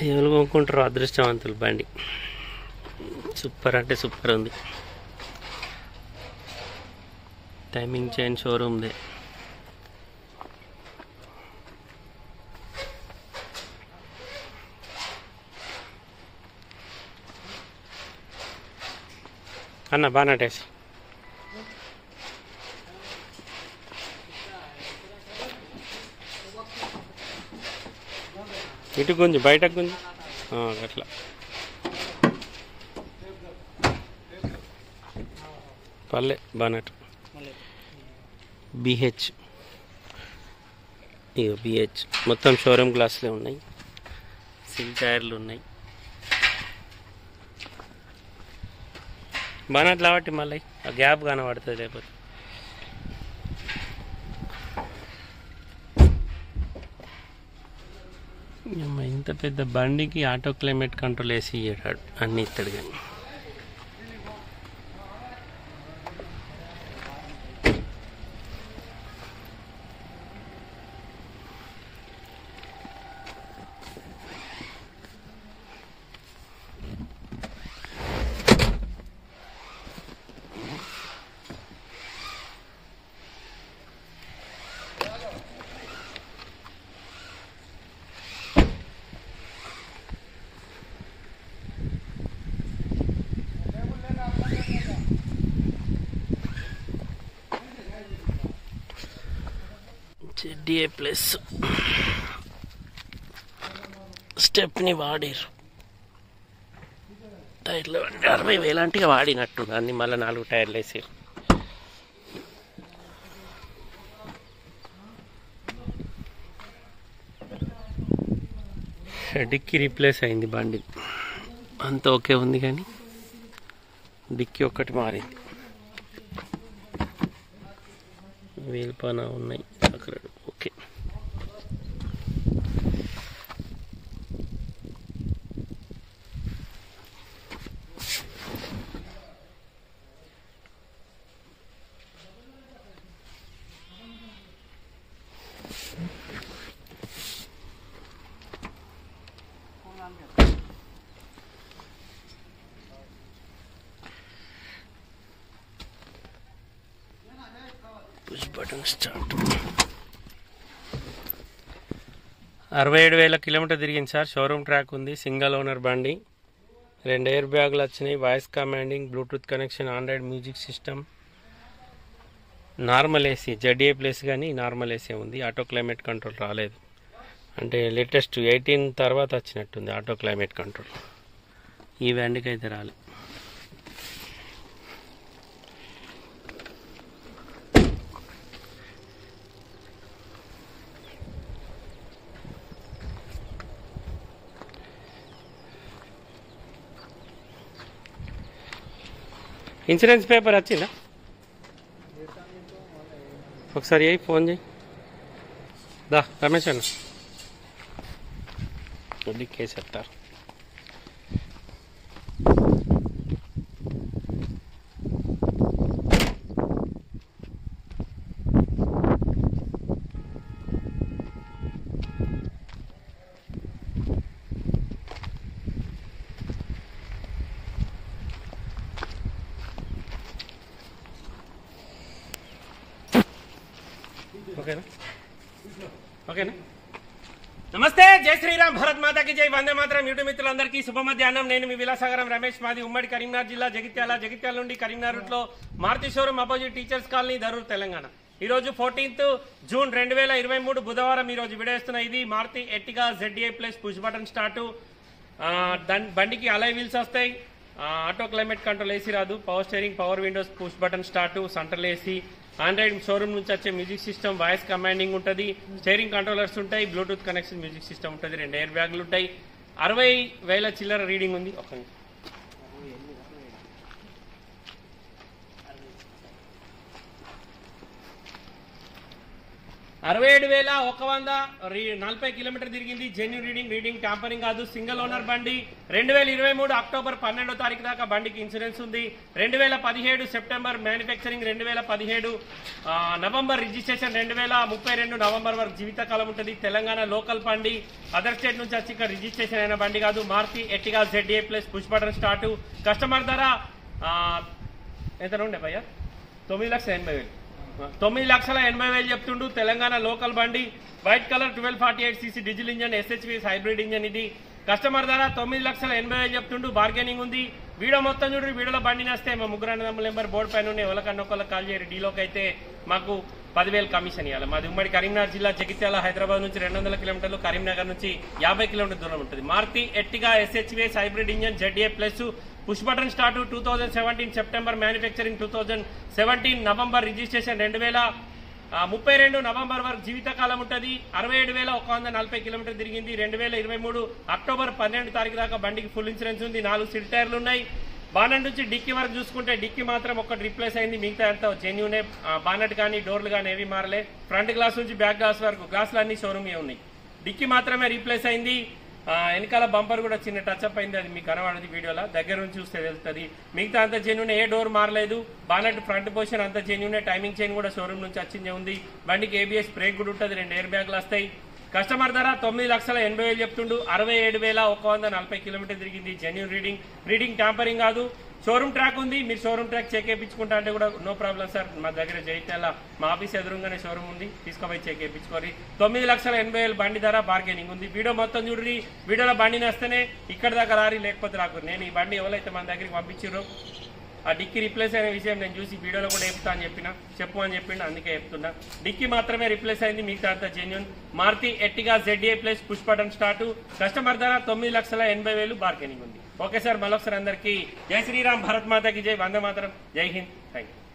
ఎవరు కొనుక్కుంటారు అదృష్టవంతులు బండి సూపర్ అంటే సూపర్ ఉంది టైమింగ్ చైన్ షోరూమ్దే అన్న బాగా టేస్ట్ ఇటు గుంజు బయటకు గుంజు ఆ, అట్లా పల్లె బానట్ బిహెచ్ ఇగో బిహెచ్ మొత్తం షోరూమ్ గ్లాసులే ఉన్నాయి సిల్ టైర్లు ఉన్నాయి బానట్ కాబట్టి మళ్ళీ ఆ గ్యాప్ కనబడుతుంది లేకపోతే అమ్మ, ఇంత పెద్ద బండికి ఆటో క్లైమేట్ కంట్రోల్ వేసి ఇయ్యాడు అన్ని ఇస్తాడు కానీ జెడ్డిఏ ప్లస్ స్టెప్ని వాడారు టైర్లు అంటే అరవై వేలాంటిగా వాడినట్టు అన్ని మళ్ళీ నాలుగు టైర్లు వేసారు డిక్కీ రీప్లేస్ అయింది బండి అంత ఓకే ఉంది కానీ డిక్కీ ఒక్కటి మారింది వేల్పాన ఉన్నాయి అక్కడ ఓకే పుష్ బటన్ స్టార్ట్ అరవై ఏడు వేల కిలోమీటర్ తిరిగింది సార్ షోరూమ్ ట్రాక్ ఉంది సింగల్ ఓనర్ బండి రెండు ఎయిర్ బ్యాగులు వచ్చినాయి voice commanding Bluetooth connection Android music system normal AC ZA place కానీ నార్మల్ ఏసీ ఉంది ఆటో క్లైమేట్ కంట్రోల్ రాలేదు అంటే లేటెస్ట్ ఎయిటీన్ తర్వాత వచ్చినట్టుంది ఆటో క్లైమేట్ కంట్రోల్ ఈ బండికి అయితే రాలేదు ఇన్సూరెన్స్ పేపర్ వచ్చిందా ఒకసారి అయ్యి ఫోన్ చేయి దా రమేష్ అన్న వడ్డీ కేసు ఎత్తారు ఓకేనా ఓకేనా నమస్తే జై శ్రీరామ్ భరత్ మాతాకి జై వందే మాత్రం యూట్యూబ్ మిత్రులందరికీ శుభ మధ్యాహ్నం నేను మీ విలాసాగరం రమేష్ మాది ఉమ్మడి కరీంనగర్ జిల్లా జగిత్యాల జగిత్యాల నుండి కరీంనగర్ రూట్ లో Maruti showroom opposite teachers colony Dharur Telangana ఈ రోజు ఫోర్టీన్త్ జూన్ రెండు వేల ఇరవై మూడు బుధవారం ఈ రోజు విడేస్తున్న ఇది Maruti Ertiga ZA plus push button start బండికి అలై వీల్స్ వస్తాయి ఆ, ఆటో క్లైమేట్ కంట్రోల్ ఏసీ రాదు power steering power windows push button start central AC Android showroom నుంచి వచ్చే మ్యూజిక్ సిస్టమ్ వాయిస్ కమాండింగ్ ఉంటుంది స్టీరింగ్ కంట్రోలర్స్ ఉంటాయి బ్లూటూత్ కనెక్షన్ మ్యూజిక్ సిస్టమ్ ఉంటుంది రెండు ఎయిర్ బ్యాగులు ఉంటాయి అరవై వేల చిల్లర రీడింగ్ ఉంది ఒక నిమిషం. అరవై ఏడు వేల ఒక వంద రీ- నలభై కిలోమీటర్ తిరిగింది జెన్యూ రీడింగ్ రీడింగ్ ట్యాంపరింగ్ కాదు సింగిల్ ఓనర్ బండి రెండు వేల ఇరవై మూడు అక్టోబర్ పన్నెండో తారీఖు దాకా బండికి ఇన్సూరెన్స్ ఉంది రెండు వేల పదిహేడు సెప్టెంబర్ మ్యానుఫ్యాక్చరింగ్ రెండు వేల పదిహేడు ఆ, నవంబర్ రిజిస్ట్రేషన్ రెండు వేల ముప్పై రెండు నవంబర్ వరకు జీవితకాలం ఉంటుంది తెలంగాణ లోకల్ బండి అదర్ స్టేట్ నుంచి వచ్చి ఇక్కడ రిజిస్ట్రేషన్ అయిన బండి కాదు Maruti Ertiga ZA plus push button start customer ధర ఆ, ఎంత ఉండే భయ్యా తొమ్మిది లక్షల ఎనభై వేలు తొమ్మిది లక్షల ఎనభై వేలు చెప్తుండు తెలంగాణ లోకల్ బండి white colour twelve forty eight CC diesel engine SHVS hybrid engine ఇది కస్టమర్ ధర తొమ్మిది లక్షల ఎనభై వేలు చెప్తుండు బార్గెనింగ్ ఉంది వీడియో మొత్తం చూడండి వీడియోలో బండి నేస్తే మా ముగ్గురు అన్నదమ్ముల నెంబర్ బోర్డు పైన ఉన్నాయి ఎవరికన్నా ఒకళ్ళకి కాల్ చేయరు డీలోకి అయితే మాకు పదివేలు కమిషన్ ఇవ్వాలి మాది ఉమ్మడి కరీంనగర్ జిల్లా జగిత్యాల హైదరాబాద్ నుంచి రెండు వందల కిలోమీటర్లు కరీంనగర్ నుంచి యాభై కిలోమీటర్ దూరం ఉంటుంది Maruti Ertiga SHVS hybrid engine ZA plus push button start two thousand seventeen September manufacturing two thousand seventeen November registration రెండు వేల ఆ, ముప్పై రెండు నవంబర్ వరకు జీవితకాలం ఉంటుంది అరవై ఏడు వేల ఒక వంద నలభై కిలోమీటర్ తిరిగింది రెండు వేల ఇరవై మూడు అక్టోబర్ పన్నెండు తారీఖు దాకా బండికి ఫుల్ ఇన్సూరెన్స్ ఉంది నాలుగు సిల్ టైర్లు ఉన్నాయి బానట్ నుంచి డిక్కీ వరకు చూసుకుంటే డిక్కీ మాత్రం ఒకటి రిప్లేస్ అయింది మిగతా అంతా జెన్యునే బానట్ కానీ డోర్లు కానీ ఏవి మారలే ఫ్రంట్ గ్లాస్ నుంచి బ్యాక్ గ్లాస్ వరకు గ్లాసులు అన్ని షోరూమ్ ఉన్నాయి డిక్కీ మాత్రమే రీప్లేస్ అయింది ఆ, వెనకాల బంపర్ కూడా చిన్న టచ్ అప్ అయింది అది మీకు కనబడదు వీడియోలో దగ్గర నుంచి చూస్తే తెలుస్తుంది మిగతా అంత జెన్యున్ ఏ డోర్ మారలేదు బానట్ ఫ్రంట్ పొజిషన్ అంత జెన్యున్ టైమింగ్ చైన్ కూడా షోరూమ్ నుంచి వచ్చిందే ఉంది బండికి ఏబిఎస్ బ్రేక్ కూడా ఉంటుంది రెండు ఎయిర్ బ్యాగ్లు వస్తాయి కస్టమర్ ధర తొమ్మిది లక్షల ఎనభై వేలు చెప్తుండు అరవై ఏడు వేల ఒక వంద నలభై కిలోమీటర్ తిరిగింది జెన్యున్ రీడింగ్ రీడింగ్ ట్యాంపరింగ్ కాదు షోరూమ్ ట్రాక్ ఉంది మీరు షోరూమ్ ట్రాక్ చెక్ వేయించుకుంటా అంటే కూడా నో ప్రాబ్లం సార్ మా దగ్గర జైత్యాల మా ఆఫీస్ ఎదురుగానే షోరూమ్ ఉంది తీసుకుపోయి చెక్ వేయించుకోరి తొమ్మిది లక్షల ఎనభై వేలు బండి ధర బార్గెనింగ్ ఉంది వీడియో మొత్తం చూడండి వీడియోలో బండి నేస్తేనే ఇక్కడ దాకా రారి లేకపోతే రాకు నేను ఈ బండి ఎవరైతే మన దగ్గరికి పంపించారో ఆ డిక్కీ రిప్లేస్ అయిన విషయం నేను చూసి వీడియోలో కూడా చెప్తా అని చెప్పిన చెప్పు అని చెప్పిండు అందుకే చెప్తున్నా డిక్కీ మాత్రమే రిప్లేస్ అయింది మిగతా అంతా genuine Maruti Ertiga ZA plus push button start customer ధర తొమ్మిది లక్షల ఎనభై వేలు బార్గెనింగ్ ఉంది ఓకే సార్ మరొకసారి అందరికీ జై శ్రీరామ్ భారత్ మాతకి జై వందే మాతరం జై హింద్ థ్యాంక్ యూ